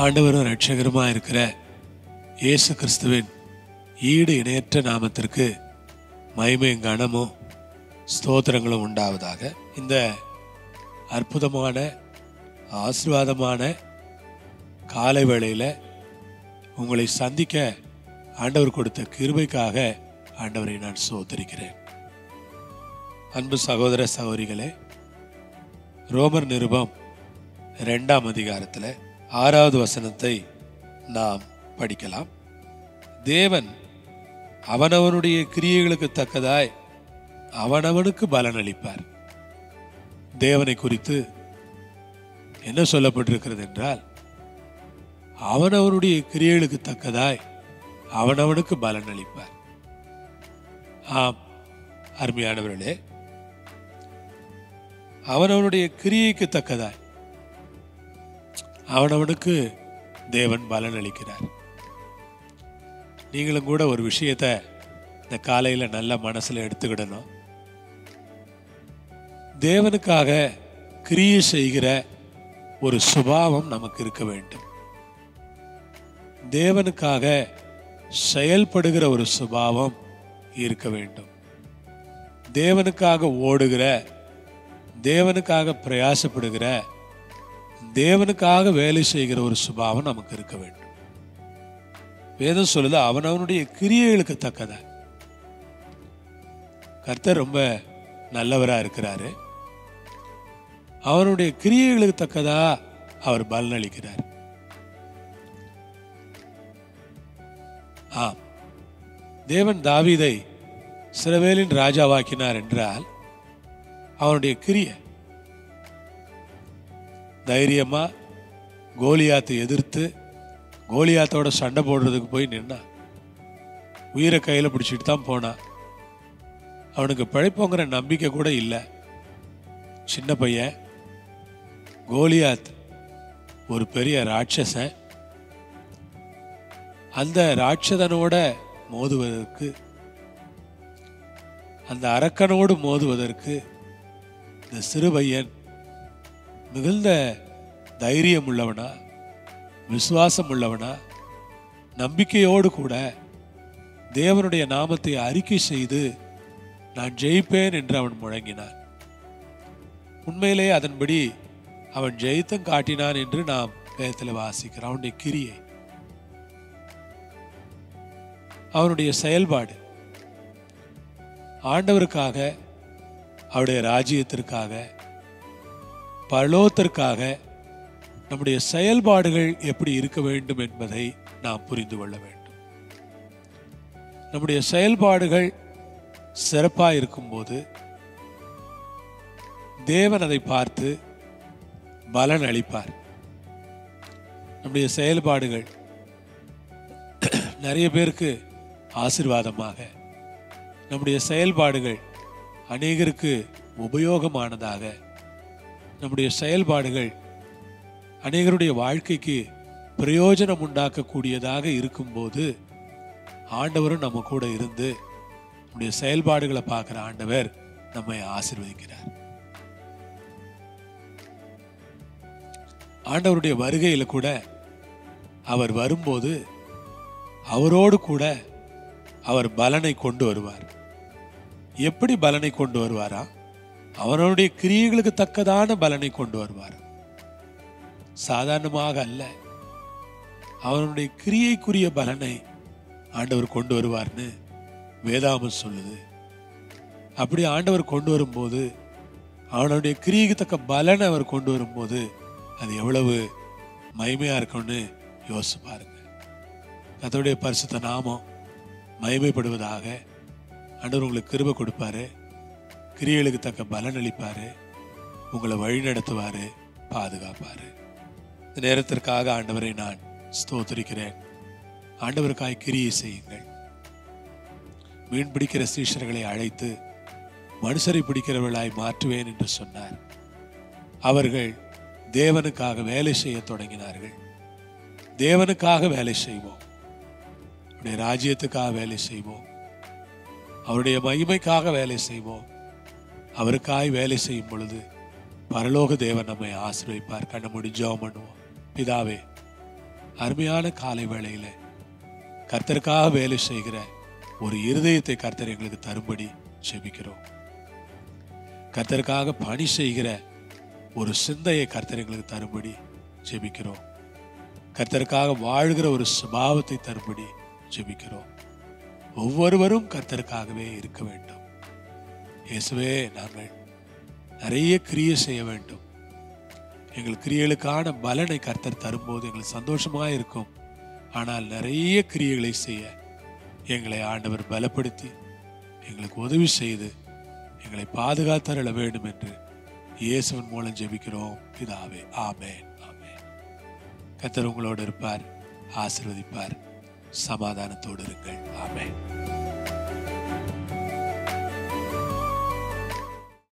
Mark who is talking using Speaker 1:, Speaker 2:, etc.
Speaker 1: ஆண்டவரும் ரட்சகருமா இருக்கிற இயேசு கிறிஸ்துவின் ஈடு இணையற்ற நாமத்திற்கு மகிமையும் கனமும் ஸ்தோத்திரங்களும் உண்டாவதாக இந்த அற்புதமான ஆசீர்வாதமான காலை வேளையில் உங்களை சந்திக்க ஆண்டவர் கொடுத்த கிருபைக்காக ஆண்டவரை நான் சோதரிக்கிறேன் அன்பு சகோதர சகோதரிகளே ரோமர் நிருபம் ரெண்டாம் அதிகாரத்தில் ஆறாவது வசனத்தை நாம் படிக்கலாம் தேவன் அவனவனுடைய கிரியைகளுக்கு தக்கதாய் அவனவனுக்கு பலன் அளிப்பார் தேவனை குறித்து என்ன சொல்லப்பட்டிருக்கிறது என்றால் அவனவனுடைய கிரியைகளுக்கு தக்கதாய் அவனவனுக்கு பலன் அளிப்பார் ஆம் அருமையானவர்களே அவனவனுடைய கிரியைக்கு தக்கதாய் அவனவனுக்கு தேவன் பலன் அளிக்கிறார் நீங்களும் கூட ஒரு விஷயத்தை இந்த காலையில் நல்ல மனசில் எடுத்துக்கிடணும் தேவனுக்காக கிரியை செய்கிற ஒரு சுபாவம் நமக்கு இருக்க வேண்டும் தேவனுக்காக செயல்படுகிற ஒரு சுபாவம் இருக்க வேண்டும் தேவனுக்காக ஓடுகிற தேவனுக்காக பிரயாசப்படுகிற தேவனுக்காக வேலை செய்கிற ஒரு சுபாவம் நமக்கு இருக்க வேண்டும் வேதம் சொல்லுது அவனவனுடைய கிரியைகளுக்கு தக்கத கர்த்தர் ரொம்ப நல்லவரா இருக்கிறாரு அவனுடைய கிரியைகளுக்கு தக்கதா அவர் பலன் அளிக்கிறார் ஆம் தேவன் தாவீதை சிறவேலின் ராஜாவாக்கினார் என்றால் அவனுடைய கிரியை தைரியமா கோலியாத்தை எதிர்த்து கோலியாத்தோட சண்டை போடுறதுக்கு போய் நின்னான் உயிரை கையில் பிடிச்சிட்டு தான் போனான் அவனுக்கு பிழைப்போங்கிற நம்பிக்கை கூட இல்லை சின்ன பையன் கோலியாத் ஒரு பெரிய ராட்சசன் அந்த ராட்சதனோட மோதுவதற்கு அந்த அரக்கனோடு மோதுவதற்கு இந்த சிறு பையன் மிகுந்த தைரியம் உள்ளவனா விசுவாசம் உள்ளவனா நம்பிக்கையோடு கூட தேவனுடைய நாமத்தை அறிக்கை செய்து நான் ஜெயிப்பேன் என்று அவன் முழங்கினான் உண்மையிலே அதன்படி அவன் ஜெயித்தம் காட்டினான் என்று நாம் வேதத்தில் வாசிக்கிறோம் அவனுடைய கிரியை அவனுடைய செயல்பாடு ஆண்டவருக்காக அவருடைய ராஜ்யத்திற்காக பரலோகத்திற்காக நம்முடைய செயல்பாடுகள் எப்படி இருக்க வேண்டும் என்பதை நாம் புரிந்து கொள்ள வேண்டும் நம்முடைய செயல்பாடுகள் சிறப்பாக இருக்கும்போது தேவன் அதை பார்த்து பலன் அளிப்பார் நம்முடைய செயல்பாடுகள் நிறைய பேருக்கு ஆசிர்வாதமாக நம்முடைய செயல்பாடுகள் அநேகருக்கு உபயோகமானதாக நம்முடைய செயல்பாடுகள் அநேகருடைய வாழ்க்கைக்கு பிரயோஜனம் உண்டாக்கக்கூடியதாக இருக்கும்போது ஆண்டவரும் நம்ம கூட இருந்து நம்முடைய செயல்பாடுகளை பார்க்குற ஆண்டவர் நம்மை ஆசிர்வதிக்கிறார் ஆண்டவருடைய வருகையில் கூட அவர் வரும்போது அவரோடு கூட அவர் பலனை கொண்டு வருவார் எப்படி பலனை கொண்டு வருவாரா அவனுடைய கிரியைகளுக்கு தக்கதான பலனை கொண்டு வருவார் சாதாரணமாக அல்ல அவனுடைய கிரியைக்குரிய பலனை ஆண்டவர் கொண்டு வருவார்னு வேதாமம் சொல்லுது அப்படி ஆண்டவர் கொண்டு வரும்போது அவனுடைய கிரியைக்கு தக்க பலனை அவர் கொண்டு வரும்போது அது எவ்வளவு மகிமையா இருக்கும்னு யோசிச்சு பாருங்க அதோடைய பரிசுத்த நாமம் மகிமைப்படுவதாக ஆண்டவர் உங்களுக்கு கிருபை கொடுப்பாரு கிரியைகளுக்கு தக்க பலன் அளிப்பாரு உங்களை வழி நடத்துவாரு பாதுகாப்பாரு இந்த நேரத்திற்காக ஆண்டவரை நான் ஸ்தோத்திரிக்கிறேன் ஆண்டவருக்காய் கிரியை செய்யுங்கள் மீன் பிடிக்கிற சீஷர்களை அழைத்து மனுஷரை பிடிக்கிறவர்களாய் மாற்றுவேன் என்று சொன்னார் அவர்கள் தேவனுக்காக வேலை செய்ய தொடங்கினார்கள் தேவனுக்காக வேலை செய்வோம் அவருடைய ராஜ்யத்துக்காக வேலை செய்வோம் அவருடைய மகிமைக்காக வேலை செய்வோம் அவருக்காய் வேலை செய்யும் பொழுது பரலோக தேவன் நம்மை ஆசீர்வதிப்பார் கண்ண மூடி ஜெபம் பண்ணுவோம் பிதாவே அருமையான காலை வேளையில கர்த்தருக்காக வேலை செய்கிற ஒரு இருதயத்தை கர்த்தர் எங்களுக்கு தரும்படி ஜெபிக்கிறோம் கர்த்தருக்காக பணி செய்கிற ஒரு சிந்தையை கர்த்தர் எங்களுக்கு தரும்படி ஜெபிக்கிறோம் கர்த்தருக்காக வாழ்கிற ஒரு சுபாவத்தை தரும்படி ஜெபிக்கிறோம் ஒவ்வொருவரும் கர்த்தருக்காகவே இருக்க வேண்டும் இயேசுவே நாங்கள் நிறைய கிரியை செய்ய வேண்டும் எங்கள் கிரியைகளுக்கான பலனை கர்த்தர் தரும்போது எங்களுக்கு சந்தோஷமா இருக்கும் ஆனால் நிறைய கிரியைகளை செய்ய எங்களை ஆண்டவர் பலப்படுத்தி எங்களுக்கு உதவி செய்து எங்களை பாதுகாத்தருள வேண்டும் என்று இயேசுவின் மூலம் ஜெபிக்கிறோம் பிதாவே ஆமென் ஆமென் கர்த்தர் உங்களோடு இருப்பார் ஆசீர்வதிப்பார் சமாதானத்தோடு இருங்கள் ஆமென்